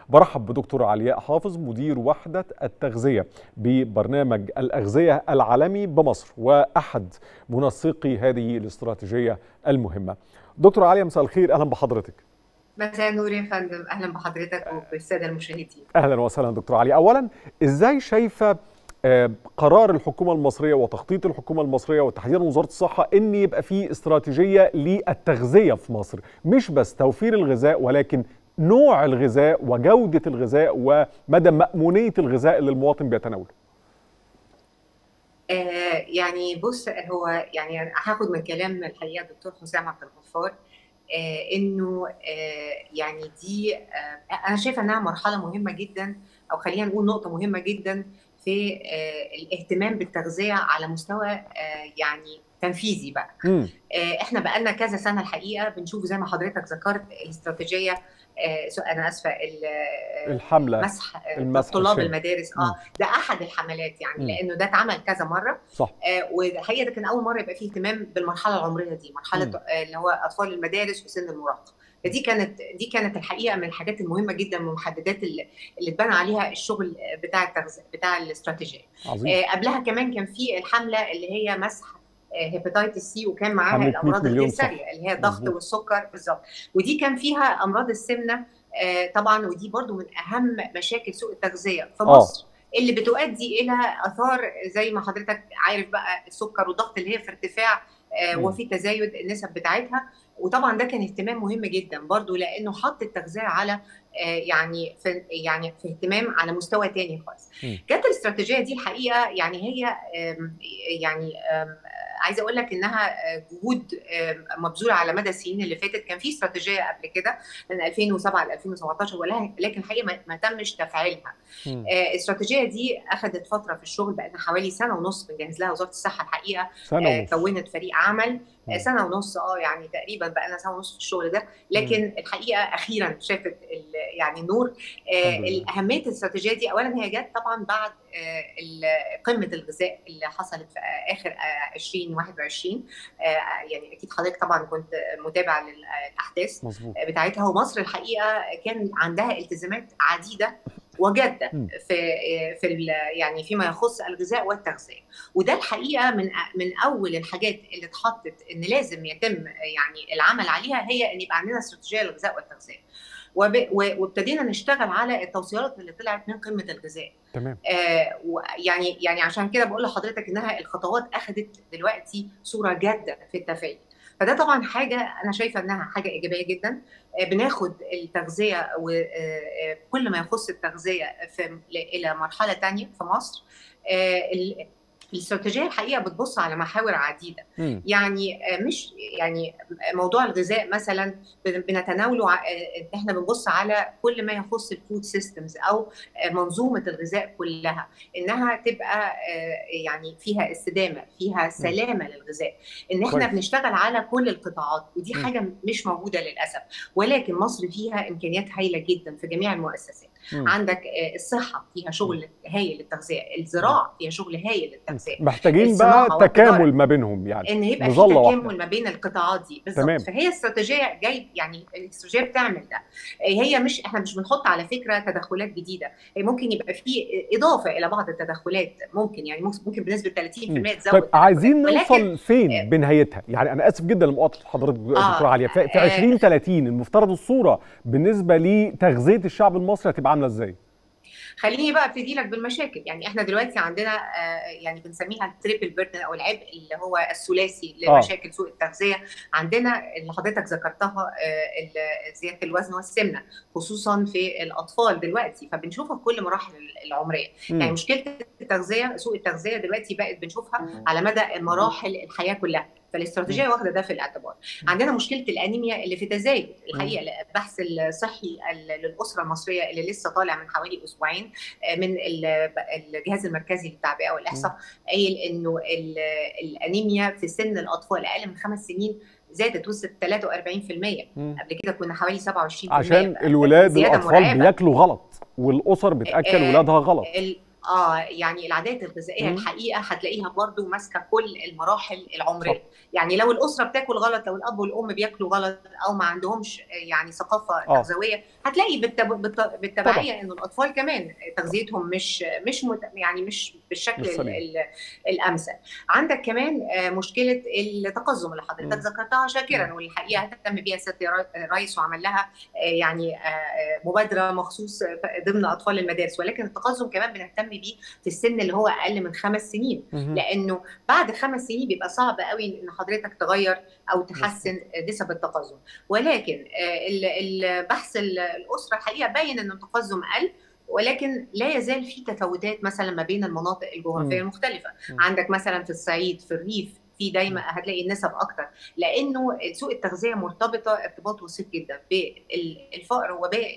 برحب بدكتور علياء حافظ مدير وحدة التغذية ببرنامج الأغذية العالمي بمصر وأحد منسقي هذه الاستراتيجية المهمة دكتور علياء مساء الخير أهلا بحضرتك مساء النور يا فندم اهلا بحضرتك وبالساده المشاهدين أهلا وسهلا دكتور علياء أولا إزاي شايفة آه، قرار الحكومة المصرية وتخطيط الحكومة المصرية وتحديدا وزارة الصحة ان يبقى في استراتيجية للتغذية في مصر مش بس توفير الغذاء ولكن نوع الغذاء وجودة الغذاء ومدى مأمونية الغذاء اللي المواطن بيتناوله آه يعني بص هو يعني هاخد من كلام الحقيقه الدكتور حسام عبد الغفار آه انه آه يعني دي آه انا شايفه انها مرحله مهمه جدا او خلينا نقول نقطه مهمه جدا في آه الاهتمام بالتغذيه على مستوى آه يعني تنفيذي بقى مم. آه احنا بقالنا كذا سنه الحقيقه بنشوف زي ما حضرتك ذكرت الاستراتيجيه آه سو- انا اسفه ال- آه، الحملة مسح آه، المسح طلاب الشامل. المدارس مم. اه ده احد الحملات يعني مم. لانه ده اتعمل كذا مره صح آه، والحقيقه ده كان اول مره يبقى فيه اهتمام بالمرحله العمريه دي مرحله مم. آه، اللي هو اطفال المدارس وسن المراهقه فدي كانت دي كانت الحقيقه من الحاجات المهمه جدا من المحددات اللي اللي اتبنى عليها الشغل بتاع التغذيه بتاع الاستراتيجيه عظيم آه، قبلها كمان كان في الحمله اللي هي مسح هيباتيتس سي وكان معاها حملة 100 الامراض مليون الجنسيه اللي هي الضغط مظبوط. والسكر بالظبط ودي كان فيها امراض السمنه آه، طبعا ودي برضو من اهم مشاكل سوء التغذيه في آه. مصر اللي بتؤدي الى اثار زي ما حضرتك عارف بقى السكر والضغط اللي هي في ارتفاع آه، مم. وفي تزايد النسب بتاعتها وطبعا ده كان اهتمام مهم جدا برضو لانه حط التغذيه على آه، يعني في يعني في اهتمام على مستوى تاني خالص مم. كانت الاستراتيجيه دي الحقيقه يعني هي آم، يعني آم، عايزه اقول لك انها آه، جهود آم، مبذوله على مدى السنين اللي فاتت كان في استراتيجيه قبل كده من 2007 ل 2017 ولها- لكن الحقيقه ما- ما تمش تفعيلها مم. آه، الاستراتيجيه دي اخذت فتره في الشغل بقى حوالي سنه ونص بنجهز لها وزاره الصحه الحقيقه سنة آه، ونص كونت فريق عمل آه، مم. سنه ونص اه يعني تقريبا بقى لنا سنه ونص في الشغل ده لكن الحقيقه اخيرا شافت ال- يعني النور آه، الحمد لله. اهميه الاستراتيجيه دي اولا هي جت طبعا بعد آه، ال- قمه الغذاء اللي حصلت في آه، اخر آه، 2021 آه، يعني اكيد حضرتك طبعا كنت متابع للاحداث مظبوط بتاعتها ومصر الحقيقه كان عندها التزامات عديده وجاده مم. في في ال- يعني فيما يخص الغذاء والتغذيه وده الحقيقه من من اول الحاجات اللي اتحطت ان لازم يتم يعني العمل عليها هي ان يبقى عندنا استراتيجيه للغذاء والتغذيه وب- و- وابتدينا نشتغل على التوصيات اللي طلعت من قمه الغذاء تمام آه، ويعني يعني عشان كده بقول لحضرتك انها الخطوات اخذت دلوقتي صوره جاده في التفاعل فده طبعا حاجه انا شايفه انها حاجه ايجابيه جدا آه، بناخد التغذيه وكل ما يخص التغذيه في الى مرحله تانية في مصر آه، ال- الاستراتيجيه الحقيقه بتبص على محاور عديده مم. يعني آه، مش يعني موضوع الغذاء مثلا بن- بنتناوله ع- آه، احنا بنبص على كل ما يخص الفود سيستمز او آه، منظومه الغذاء كلها انها تبقى آه، يعني فيها استدامه فيها سلامه للغذاء ان احنا كويس. بنشتغل على كل القطاعات ودي مم. حاجه مش موجوده للاسف ولكن مصر فيها امكانيات هايله جدا في جميع المؤسسات مم. عندك آه، الصحه فيها شغل هايل للتغذيه الزراعه فيها شغل هايل للتغذيه محتاجين الصناعة بقى والتجارة. تكامل ما بينهم يعني ان يبقى في مظلة واحدة. تكامل ما بين القطاعات دي بالظبط تمام. فهي استراتيجيه جاي يعني الاستراتيجيه بتعمل ده هي مش احنا مش بنحط على فكره تدخلات جديده هي ممكن يبقى في اضافه الى بعض التدخلات ممكن يعني ممكن بنسبه 30% مم. تزود طيب عايزين ولكن- نوصل فين آه. بنهايتها يعني انا اسف جدا لمقاطعه حضرتك آه، دكتوره عليا في في آه. 2030 المفترض الصوره بالنسبه لتغذيه الشعب المصري هتبقى عامله ازاي خليني بقى ابتدي لك بالمشاكل يعني احنا دلوقتي عندنا آه، يعني بنسميها التريبل بيرتن او العبء اللي هو الثلاثي آه. لمشاكل سوء التغذيه عندنا اللي حضرتك ذكرتها آه، ال- زياده الوزن والسمنه خصوصا في الاطفال دلوقتي فبنشوفها في كل مراحل العمريه مم. يعني مشكله التغذيه سوء التغذيه دلوقتي بقت بنشوفها على مدى مراحل الحياه كلها فالاستراتيجيه واخده ده في الاعتبار عندنا مشكله الانيميا اللي في تزايد الحقيقه البحث الصحي ال- للاسره المصريه اللي لسه طالع من حوالي اسبوعين آه، من ال- الجهاز المركزي للتعبئه والاحصاء قايل انه ال- الانيميا في سن الاطفال اقل من خمس سنين زادت وصلت 43% مم. قبل كده كنا حوالي 27% عشان بقى الولاد زيادة الاطفال مرعبة. بياكلوا غلط والاسر بتاكل آه، ولادها غلط ال- اه يعني العادات الغذائيه مم. الحقيقه هتلاقيها برضو ماسكه كل المراحل العمريه صح. يعني لو الاسره بتاكل غلط لو الاب والام بياكلوا غلط او ما عندهمش يعني ثقافه آه. تغذويه هتلاقي بالتب... بالت... بالتبعيه انه الاطفال كمان تغذيتهم مش مش مت... يعني مش بالشكل مش ال... سليم. ال... الامثل عندك كمان آه، مشكله التقزم اللي حضرتك مم. ذكرتها شاكرا والحقيقه اهتم بيها سياده الرئيس وعمل لها آه، يعني آه، آه، مبادره مخصوص ضمن اطفال المدارس ولكن التقزم كمان بنهتم بيه في السن اللي هو اقل من خمس سنين مهم. لانه بعد خمس سنين بيبقى صعب قوي ان حضرتك تغير او تحسن نسب التقزم ولكن آه، ال- البحث ال- الاسره الحقيقه باين ان التقزم قل ولكن لا يزال في تفاوتات مثلا ما بين المناطق الجغرافيه مم. المختلفه مم. عندك مثلا في الصعيد في الريف في دايما هتلاقي النسب اكتر لانه سوء التغذيه مرتبطه ارتباط وثيق جدا بالفقر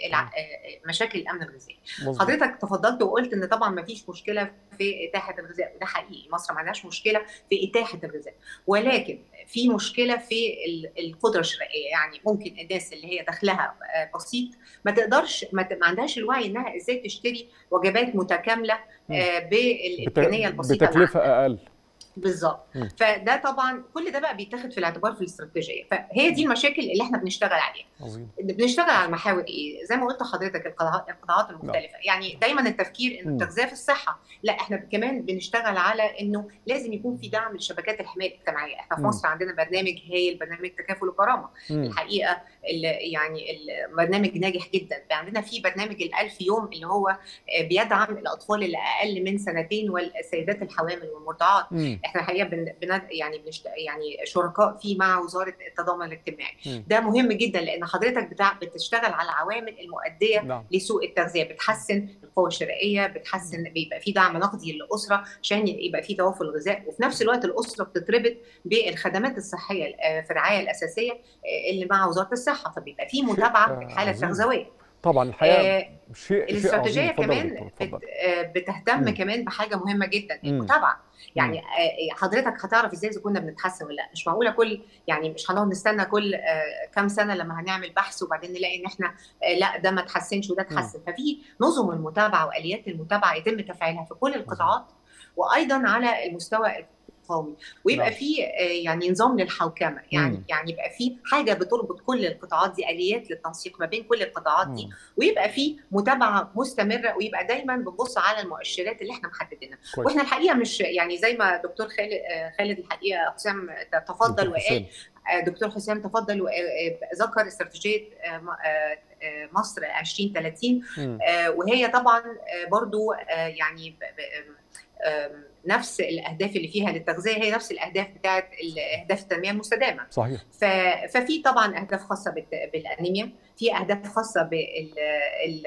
وبمشاكل الامن الغذائي مظبوط. حضرتك تفضلت وقلت ان طبعا ما فيش مشكله في اتاحه الغذاء وده حقيقي مصر ما عندهاش مشكله في اتاحه الغذاء ولكن في مشكله في ال- القدره الشرائيه يعني ممكن الناس اللي هي دخلها آه، بسيط ما تقدرش ما ت- ما عندهاش الوعي انها ازاي تشتري وجبات متكامله آه، بت- بالامكانيه البسيطه اللي بتكلفه اقل بالظبط مم. فده طبعا كل ده بقى بيتاخد في الاعتبار في الاستراتيجيه فهي دي المشاكل اللي احنا بنشتغل عليها عظيم بنشتغل على المحاور ايه زي ما قلت لحضرتك القطاعات القطاعات المختلفه يعني دايما التفكير انه مم. التغذيه في الصحه لا احنا كمان بنشتغل على انه لازم يكون في دعم لشبكات الحمايه الاجتماعيه احنا في مم. مصر عندنا برنامج هايل برنامج تكافل وكرامه مم. الحقيقه ال- يعني البرنامج ناجح جدا عندنا في برنامج الألف يوم اللي هو آه، بيدعم الأطفال اللي أقل من سنتين والسيدات الحوامل والمرضعات مم. احنا الحقيقه بن... بن... يعني بنشت... يعني شركاء فيه مع وزاره التضامن الاجتماعي مم. ده مهم جدا لان حضرتك بتاع... بتشتغل على العوامل المؤديه نعم لسوء التغذيه بتحسن القوه الشرائيه بتحسن بيبقى في دعم نقدي للاسره عشان يبقى في توافر غذاء وفي نفس الوقت الاسره بتتربط بالخدمات الصحيه آه، في الرعايه الاساسيه آه، اللي مع وزاره الصحه فبيبقى في متابعه في الحاله عظيم. التغذويه طبعا الحقيقه آه، شيء شيء الاستراتيجيه عظيم اتفضل يا كمان دكتور، بت... اتفضل. آه، بتهتم مم. كمان بحاجه مهمه جدا مم. المتابعه يعني آه، حضرتك هتعرف ازاي اذا كنا بنتحسن ولا لا مش معقوله كل يعني مش هنقعد نستنى كل آه، كام سنه لما هنعمل بحث وبعدين نلاقي ان احنا آه، لا ده ما تحسنش وده تحسن ففي نظم المتابعه واليات المتابعه يتم تفعيلها في كل القطاعات وايضا على المستوى القومي ويبقى نعم. في آه، يعني نظام للحوكمه يعني مم. يعني يبقى في حاجه بتربط كل القطاعات دي اليات للتنسيق ما بين كل القطاعات دي مم. ويبقى في متابعه مستمره ويبقى دايما بنبص على المؤشرات اللي احنا محددينها كويس. واحنا الحقيقه مش يعني زي ما دكتور خالد آه، خالد الحقيقه حسام تفضل دكتور وقال حسام. آه، دكتور حسام تفضل وذكر استراتيجيه آه، م- آه، آه، مصر 2030 مم. آه، وهي طبعا آه، برضو آه، يعني ب- ب- آم، نفس الاهداف اللي فيها للتغذيه هي نفس الاهداف بتاعت اهداف التنميه المستدامه صحيح ف- ففي طبعا اهداف خاصه بالت- بالانيميا في اهداف خاصه بال ال-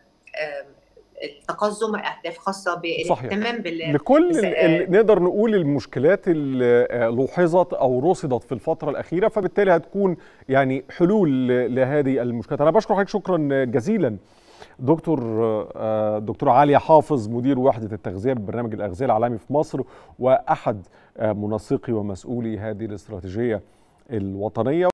آم، التقزم اهداف خاصه صحيح. بالاهتمام بال لكل بس- ال- ال- نقدر نقول المشكلات اللي آه، لوحظت او رصدت في الفتره الاخيره فبالتالي هتكون يعني حلول ل- لهذه المشكلات انا بشكر حضرتك شكرا جزيلا دكتور آه، دكتور عليا حافظ مدير وحده التغذيه ببرنامج الاغذيه العالمي في مصر واحد آه، منسقي ومسؤولي هذه الاستراتيجيه الوطنيه